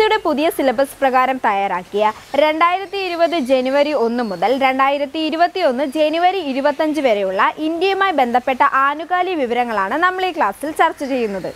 സിയുടെ പുതിയ സിലബസ് പ്രകാരം തയ്യാറാക്കിയ രണ്ടായിരത്തി ഇരുപത് ജനുവരി ഒന്ന് മുതൽ രണ്ടായിരത്തി ഇരുപത്തി ഒന്ന് ജനുവരി ഇരുപത്തഞ്ച് വരെയുള്ള ഇന്ത്യയുമായി ബന്ധപ്പെട്ട ആനുകാലിക വിവരങ്ങളാണ് നമ്മൾ ഈ ക്ലാസ്സിൽ ചർച്ച ചെയ്യുന്നത്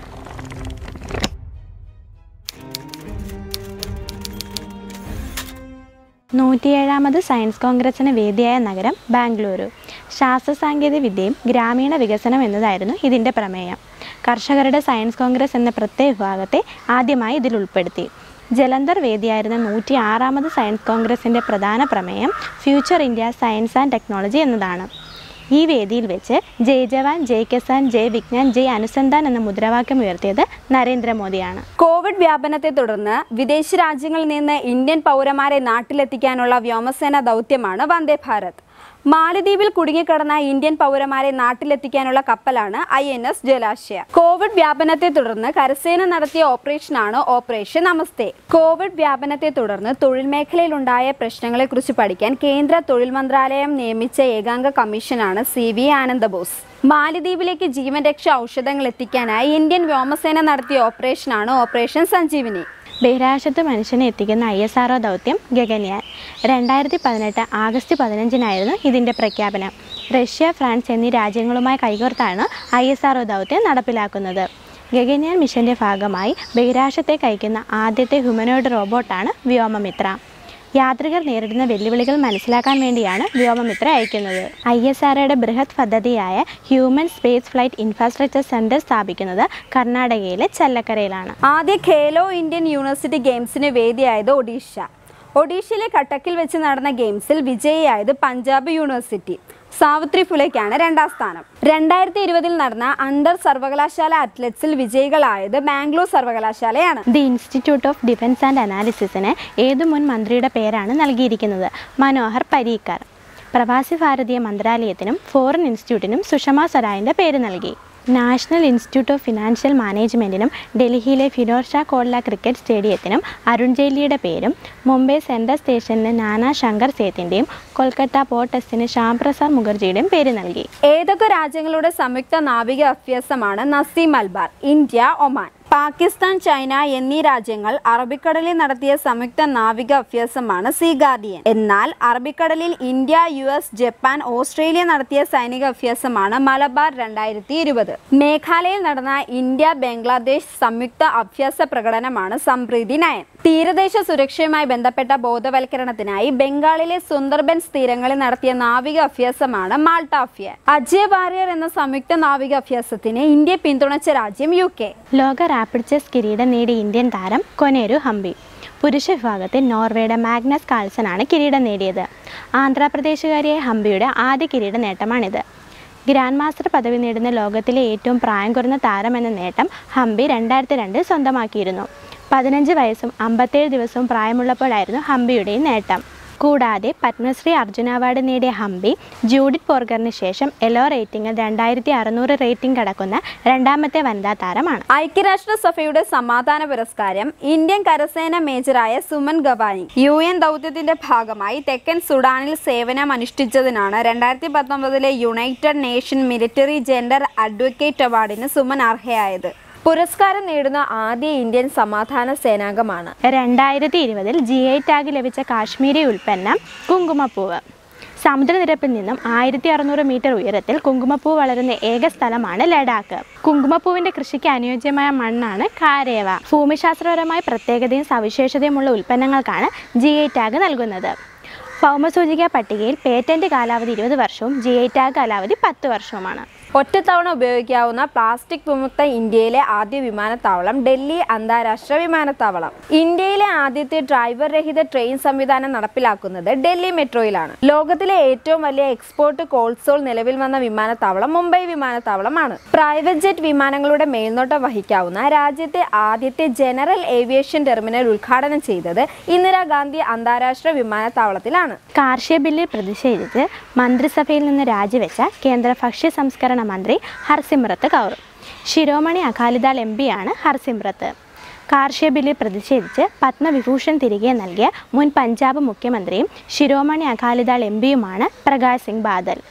നൂറ്റിയേഴാമത് സയൻസ് കോൺഗ്രസിന് വേദിയായ നഗരം ബാംഗ്ലൂരു ശാസ്ത്ര സാങ്കേതിക വിദ്യയും ഗ്രാമീണ വികസനം എന്നതായിരുന്നു ഇതിൻ്റെ പ്രമേയം കർഷകരുടെ സയൻസ് കോൺഗ്രസ് എന്ന പ്രത്യേക വിഭാഗത്തെ ആദ്യമായി ഇതിൽ ഉൾപ്പെടുത്തി ജലന്ധർ വേദിയായിരുന്ന നൂറ്റി ആറാമത് സയൻസ് കോൺഗ്രസിൻ്റെ പ്രധാന പ്രമേയം future India science and technology എന്നതാണ് ഈ വേദിയിൽ വെച്ച് ജയ് ജവാൻ ജയ് കിസാൻ ജയ് വിജ്ഞാൻ ജയ് അനുസന്ധാൻ എന്ന മുദ്രാവാക്യം ഉയർത്തിയത് നരേന്ദ്രമോദിയാണ് കോവിഡ് വ്യാപനത്തെ തുടർന്ന് വിദേശ രാജ്യങ്ങളിൽ നിന്ന് ഇന്ത്യൻ പൗരന്മാരെ നാട്ടിലെത്തിക്കാനുള്ള വ്യോമസേന ദൗത്യമാണ് വന്ദേ ഭാരത് മാലദ്വീപിൽ കുടുങ്ങിക്കിടന്ന ഇന്ത്യൻ പൗരന്മാരെ നാട്ടിലെത്തിക്കാനുള്ള കപ്പലാണ് I N S Jalashwa Covid വ്യാപനത്തെ തുടർന്ന് കരസേന നടത്തിയ ഓപ്പറേഷനാണ് ഓപ്പറേഷൻ നമസ്തേ കോവിഡ് വ്യാപനത്തെ തുടർന്ന് തൊഴിൽ മേഖലയിലുണ്ടായ പ്രശ്നങ്ങളെക്കുറിച്ച് പഠിക്കാൻ കേന്ദ്ര തൊഴിൽ മന്ത്രാലയം നിയമിച്ച ഏകാംഗ കമ്മീഷനാണ് സി വി ആനന്ദബോസ് മാലദ്വീപിലേക്ക് ജീവൻ രക്ഷാ ഔഷധങ്ങൾ എത്തിക്കാനായി ഇന്ത്യൻ വ്യോമസേന നടത്തിയ ഓപ്പറേഷനാണ് ഓപ്പറേഷൻ സഞ്ജീവിനി ബഹിരാകാശത്ത് മനുഷ്യനെ എത്തിക്കുന്ന ഐ എസ് ആർ ദൗത്യം ഗഗൻയാൻ രണ്ടായിരത്തി പതിനെട്ട് ആഗസ്റ്റ് പതിനഞ്ചിനായിരുന്നു ഇതിൻ്റെ പ്രഖ്യാപനം റഷ്യ ഫ്രാൻസ് എന്നീ രാജ്യങ്ങളുമായി കൈകോർത്താണ് ഐ എസ് ആർ ദൗത്യം നടപ്പിലാക്കുന്നത് ഗഗൻയാൻ മിഷന്റെ ഭാഗമായി ബഹിരാകാശത്തേക്ക് അയക്കുന്ന ആദ്യത്തെ ഹ്യൂമനോയിഡ് റോബോട്ടാണ് വ്യോമമിത്ര യാത്രികർ നേരിടുന്ന വെല്ലുവിളികൾ മനസ്സിലാക്കാൻ വേണ്ടിയാണ് വ്യോമമിത്ര അയക്കുന്നത് ഐ എസ് ആർഒയുടെ ബൃഹത് പദ്ധതിയായ human space flight infrastructure centre സ്ഥാപിക്കുന്നത് കർണാടകയിലെ ചല്ലക്കരയിലാണ് ആദ്യ ഖേലോ ഇന്ത്യൻ യൂണിവേഴ്സിറ്റി ഗെയിംസിന് വേദിയായത് ഒഡീഷ ഒഡീഷയിലെ കട്ടക്കിൽ വെച്ച് നടന്ന ഗെയിംസിൽ വിജയിയായത് പഞ്ചാബ് യൂണിവേഴ്സിറ്റി സാവിത്രി ഫുലെക്കാണ് രണ്ടാം സ്ഥാനം രണ്ടായിരത്തി ഇരുപതിൽ നടന്ന അണ്ടർ സർവകലാശാല അത്ലറ്റ്സിൽ വിജയികളായത് ബാംഗ്ലൂർ സർവകലാശാലയാണ് the institute of defence and അനാലിസിസിന് ഏതു മുൻ മന്ത്രിയുടെ പേരാണ് നൽകിയിരിക്കുന്നത് മനോഹർ പരീക്കർ പ്രവാസി ഭാരതീയ മന്ത്രാലയത്തിനും ഫോറിൻ ഇൻസ്റ്റിറ്റ്യൂട്ടിനും സുഷമ സ്വരാജിൻ്റെ പേര് നൽകി നാഷണൽ ഇൻസ്റ്റിറ്റ്യൂട്ട് ഓഫ് ഫിനാൻഷ്യൽ മാനേജ്മെൻറ്റിനും ഡൽഹിയിലെ ഫിറോസ് ഷാ കോട്ല ക്രിക്കറ്റ് സ്റ്റേഡിയത്തിനും അരുൺ ജെയ്റ്റ്ലിയുടെ പേരും മുംബൈ സെൻട്രൽ സ്റ്റേഷനിലെ നാനാ ശങ്കർ സേത്തിൻ്റെയും കൊൽക്കത്ത പോർട്ട് ട്രസ്റ്റിന് ശ്യാംപ്രസാദ് മുഖർജിയുടെയും പേര് നൽകി ഏതൊക്കെ രാജ്യങ്ങളുടെ സംയുക്ത നാവിക അഭ്യാസമാണ് Naseem Malabar India Oman Pakistan China എന്നീ രാജ്യങ്ങൾ അറബിക്കടലിൽ നടത്തിയ സംയുക്ത നാവിക അഭ്യാസമാണ് സീ ഗാർഡിയൻ എന്നാൽ അറബിക്കടലിൽ India U S Japan Australia നടത്തിയ സൈനിക അഭ്യാസമാണ് മലബാർ രണ്ടായിരത്തി ഇരുപത് മേഘാലയയിൽ നടന്ന ഇന്ത്യ ബംഗ്ലാദേശ് സംയുക്ത അഭ്യാസ പ്രകടനമാണ് സംപ്രീതി നയൻ തീരദേശ സുരക്ഷയുമായി ബന്ധപ്പെട്ട ബോധവൽക്കരണത്തിനായി ബംഗാളിലെ സുന്ദർബൻസ് തീരങ്ങളിൽ നടത്തിയ നാവിക അഭ്യാസമാണ് മാൾട്ടാഫിയ അജയ് വാരിയർ എന്ന സംയുക്ത നാവിക അഭ്യാസത്തിന് ഇന്ത്യ പിന്തുണച്ച രാജ്യം യു കെ ലോക റാപ്പിഡ് ചെസ് കിരീടം നേടിയ ഇന്ത്യൻ താരം കൊനേരു ഹംപി പുരുഷ വിഭാഗത്തിൽ നോർവേയുടെ മാഗ്നസ് കാൾസനാണ് കിരീടം നേടിയത് ആന്ധ്രാപ്രദേശുകാരിയായ ഹംപിയുടെ ആദ്യ കിരീട നേട്ടമാണിത് ഗ്രാൻഡ് മാസ്റ്റർ പദവി നേടുന്ന ലോകത്തിലെ ഏറ്റവും പ്രായം കുറഞ്ഞ താരം എന്ന നേട്ടം ഹംപി രണ്ടായിരത്തി രണ്ടിൽ സ്വന്തമാക്കിയിരുന്നു പതിനഞ്ച് വയസ്സും അമ്പത്തേഴ് ദിവസവും പ്രായമുള്ളപ്പോഴായിരുന്നു ഹംപിയുടെ ഈ നേട്ടം കൂടാതെ പത്മശ്രീ അർജുന അവാർഡ് നേടിയ ഹംപി ജൂഡിറ്റ് പോർഗറിന് ശേഷം എലോ റേറ്റിംഗിൽ രണ്ടായിരത്തി അറുന്നൂറ് റേറ്റിംഗ് കടക്കുന്ന രണ്ടാമത്തെ വനിതാ താരമാണ് ഐക്യരാഷ്ട്രസഭയുടെ സമാധാന പുരസ്കാരം ഇന്ത്യൻ കരസേന മേജറായ സുമൻ ഗവാനി യു എൻ ദൗത്യത്തിന്റെ ഭാഗമായി തെക്കൻ സുഡാനിൽ സേവനം അനുഷ്ഠിച്ചതിനാണ് രണ്ടായിരത്തി പത്തൊമ്പതിലെ united nation military gender advocate അവാർഡിന് സുമൻ അർഹയായത് പുരസ്കാരം നേടുന്ന ആദ്യ ഇന്ത്യൻ സമാധാന സേനാംഗമാണ് രണ്ടായിരത്തി ഇരുപതിൽ ജി ഐ ടാഗ് ലഭിച്ച കാശ്മീരി ഉൽപ്പന്നം കുങ്കുമപ്പൂവ് സമുദ്രനിരപ്പിൽ നിന്നും ആയിരത്തി അറുന്നൂറ് മീറ്റർ ഉയരത്തിൽ കുങ്കുമപ്പൂ വളരുന്ന ഏക സ്ഥലമാണ് ലഡാക്ക് കുങ്കുമപ്പൂവിന്റെ കൃഷിക്ക് അനുയോജ്യമായ മണ്ണാണ് കാരേവ ഭൂമിശാസ്ത്രപരമായ പ്രത്യേകതയും സവിശേഷതയുമുള്ള ഉൽപ്പന്നങ്ങൾക്കാണ് ജി ഐ ടാഗ് നൽകുന്നത് ഭൗമസൂചിക പട്ടികയിൽ പേറ്റന്റ് കാലാവധി ഇരുപത് വർഷവും ജി ഐ ടാഗ് കാലാവധി പത്ത് വർഷവുമാണ് ഒറ്റത്തവണ ഉപയോഗിക്കാവുന്ന പ്ലാസ്റ്റിക് വിമുക്ത ഇന്ത്യയിലെ ആദ്യ വിമാനത്താവളം ഡൽഹി അന്താരാഷ്ട്ര വിമാനത്താവളം ഇന്ത്യയിലെ ആദ്യത്തെ ഡ്രൈവർ രഹിത ട്രെയിൻ സംവിധാനം നടപ്പിലാക്കുന്നത് ഡൽഹി മെട്രോയിലാണ് ലോകത്തിലെ ഏറ്റവും വലിയ എക്സ്പോർട്ട് കോൾസോൾ നിലവിൽ വന്ന വിമാനത്താവളം മുംബൈ വിമാനത്താവളമാണ് പ്രൈവറ്റ് ജെറ്റ് വിമാനങ്ങളുടെ മേൽനോട്ടം വഹിക്കാവുന്ന രാജ്യത്തെ ആദ്യത്തെ ജനറൽ ഏവിയേഷൻ ടെർമിനൽ ഉദ്ഘാടനം ചെയ്തത് ഇന്ദിരാഗാന്ധി അന്താരാഷ്ട്ര വിമാനത്താവളത്തിലാണ് കാർഷിക ബില്ലിൽ പ്രതിഷേധിച്ച് മന്ത്രിസഭയിൽ നിന്ന് രാജിവെച്ച കേന്ദ്ര ഭക്ഷ്യ സംസ്കരണ മന്ത്രി ഹർസിമ്രത്ത് കൗർ ശിരോമണി അകാലിദൾ എം പിയാണ് ഹർസിമ്രത്ത് കാർഷിക ബില്ലിൽ പ്രതിഷേധിച്ച് പത്മവിഭൂഷൺ തിരികെ നൽകിയ മുൻ പഞ്ചാബ് മുഖ്യമന്ത്രിയും ശിരോമണി അകാലിദൾ എം പിയുമാണ് പ്രകാശ് സിംഗ് ബാദൽ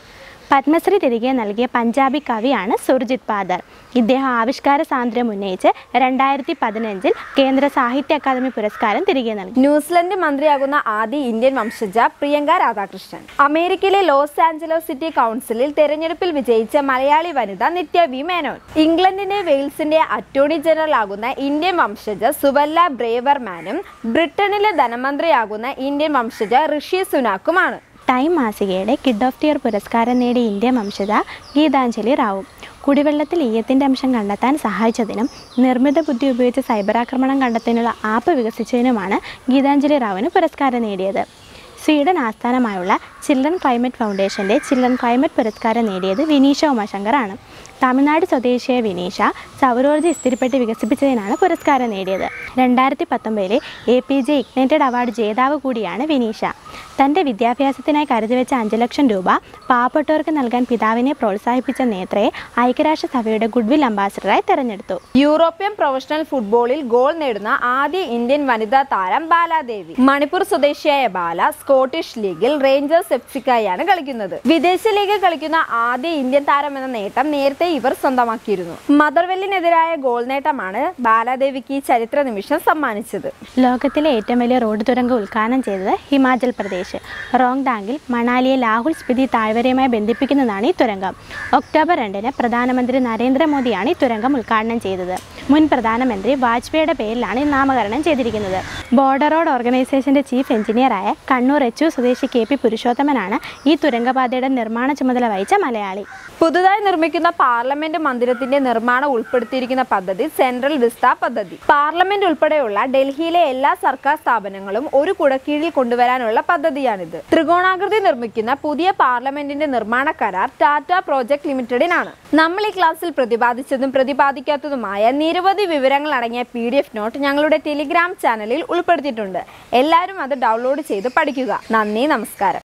പത്മശ്രീ തിരികെ നൽകിയ പഞ്ചാബി കവിയാണ് സുർജിത് പാദർ ഇദ്ദേഹം ആവിഷ്കാര സ്വാതന്ത്ര്യം ഉന്നയിച്ച് രണ്ടായിരത്തി പതിനഞ്ചിൽ കേന്ദ്ര സാഹിത്യ അക്കാദമി പുരസ്കാരം തിരികെ നൽകി ന്യൂസിലൻഡ് മന്ത്രിയാകുന്ന ആദ്യ ഇന്ത്യൻ വംശജ പ്രിയങ്ക രാധാകൃഷ്ണൻ അമേരിക്കയിലെ ലോസ് ആഞ്ചലസ് സിറ്റി കൗൺസിലിൽ തെരഞ്ഞെടുപ്പിൽ വിജയിച്ച മലയാളി വനിത നിത്യ വി മേനോൻ ഇംഗ്ലണ്ടിന്റെ വെയിൽസിന്റെ അറ്റോർണി ജനറൽ ആകുന്ന ഇന്ത്യൻ വംശജ സുവല്ല ബ്രേവർമാനും ബ്രിട്ടനിലെ ധനമന്ത്രിയാകുന്ന ഇന്ത്യൻ വംശജ ഋഷി സുനാക്കുമാണ് ടൈം മാസികയുടെ കിഡ് ഓഫ് ദിയർ പുരസ്കാരം നേടിയ ഇന്ത്യൻ വംശജ ഗീതാഞ്ജലി റാവു കുടിവെള്ളത്തിൽ ഈയത്തിൻ്റെ അംശം കണ്ടെത്താൻ സഹായിച്ചതിനും നിർമ്മിത ബുദ്ധി ഉപയോഗിച്ച് സൈബർ ആക്രമണം കണ്ടെത്താനുള്ള ആപ്പ് വികസിച്ചതിനുമാണ് ഗീതാഞ്ജലി റാവുവിന് പുരസ്കാരം നേടിയത് സ്വീഡൻ ആസ്ഥാനമായുള്ള ചിൽഡ്രൻ ക്ലൈമറ്റ് ഫൗണ്ടേഷൻ്റെ ചിൽഡ്രൻ ക്ലൈമറ്റ് പുരസ്കാരം നേടിയത് വിനീഷ ഉമാശങ്കറാണ് തമിഴ്നാട് സ്വദേശിയായ വിനീഷ സൗരോർജ്ജ ഇസ്തിരിപ്പെട്ടി വികസിപ്പിച്ചതിനാണ് പുരസ്കാരം നേടിയത് രണ്ടായിരത്തി പത്തൊമ്പതിലെ A P J ignited award ജേതാവ് കൂടിയാണ് വിനീഷ തൻ്റെ വിദ്യാഭ്യാസത്തിനായി കരുതി വെച്ച അഞ്ച് ലക്ഷം രൂപ പാവപ്പെട്ടവർക്ക് നൽകാൻ പിതാവിനെ പ്രോത്സാഹിപ്പിച്ച നേത്രയെ ഐക്യരാഷ്ട്രസഭയുടെ ഗുഡ്വിൽ അംബാസിഡറായി തെരഞ്ഞെടുത്തു യൂറോപ്യൻ പ്രൊഫഷണൽ ഫുട്ബോളിൽ ഗോൾ നേടുന്ന ആദ്യ ഇന്ത്യൻ വനിതാ താരം ബാലാദേവി മണിപ്പൂർ സ്വദേശിയായ ബാല സ്കോട്ടിഷ് ലീഗിൽ റേഞ്ചേഴ്സ് എഫ്സിക്കായാണ് കളിക്കുന്നത് വിദേശ ലീഗിൽ കളിക്കുന്ന ആദ്യ ഇന്ത്യൻ താരം എന്ന നേട്ടം നേരത്തെ ഇവർ സ്വന്തമാക്കിയിരുന്നു മദർവെല്ലിനെതിരായ ഗോൾ നേട്ടമാണ് ബാലാദേവിക്ക് ഈ ചരിത്ര നിമിഷം സമ്മാനിച്ചത് ലോകത്തിലെ ഏറ്റവും വലിയ റോഡ് തുരങ്കം ഉദ്ഘാടനം ചെയ്തത് ഹിമാചൽ പ്രദേശ് റോങ്ഡാങ്ങിൽ മണാലിയെ ലാഹുൽ സ്പിതി താഴ്വരയുമായി ബന്ധിപ്പിക്കുന്നതാണ് ഈ തുരങ്കം ഒക്ടോബർ രണ്ടിന് പ്രധാനമന്ത്രി നരേന്ദ്രമോദിയാണ് ഈ തുരങ്കം ഉദ്ഘാടനം ചെയ്തത് മുൻ പ്രധാനമന്ത്രി വാജ്പേയിയുടെ പേരിലാണ് ഈ നാമകരണം ചെയ്തിരിക്കുന്നത് ബോർഡർ റോഡ് ഓർഗനൈസേഷന്റെ ചീഫ് എഞ്ചിനീയറായ കണ്ണൂർ എച്ച് സ്വദേശി കെ പി പുരുഷോത്തമനാണ് ഈ തുരങ്കപാതയുടെ നിർമ്മാണ ചുമതല വഹിച്ച മലയാളി പുതുതായി നിർമ്മിക്കുന്ന പാർലമെന്റ് മന്ദിരത്തിന്റെ നിർമ്മാണം ഉൾപ്പെടുത്തിയിരിക്കുന്ന പദ്ധതി സെൻട്രൽ വിസ്ത പദ്ധതി പാർലമെന്റ് ഉൾപ്പെടെയുള്ള ഡൽഹിയിലെ എല്ലാ സർക്കാർ സ്ഥാപനങ്ങളും ഒരു കുടക്കീഴിൽ കൊണ്ടുവരാനുള്ള പദ്ധതിയാണിത് ത്രികോണാകൃതി നിർമ്മിക്കുന്ന പുതിയ പാർലമെന്റിന്റെ നിർമ്മാണ കരാർ ടാറ്റ പ്രോജക്ട് ലിമിറ്റഡിനാണ് നമ്മൾ ഈ ക്ലാസ്സിൽ പ്രതിപാദിച്ചതും പ്രതിപാദിക്കാത്തതുമായ നിരവധി വിവരങ്ങൾ അടങ്ങിയ പി ഡി എഫ് നോട്ട് ഞങ്ങളുടെ ടെലിഗ്രാം ചാനലിൽ ഉൾപ്പെടുത്തിയിട്ടുണ്ട് എല്ലാവരും അത് ഡൗൺലോഡ് ചെയ്ത് പഠിക്കുക നന്ദി നമസ്കാരം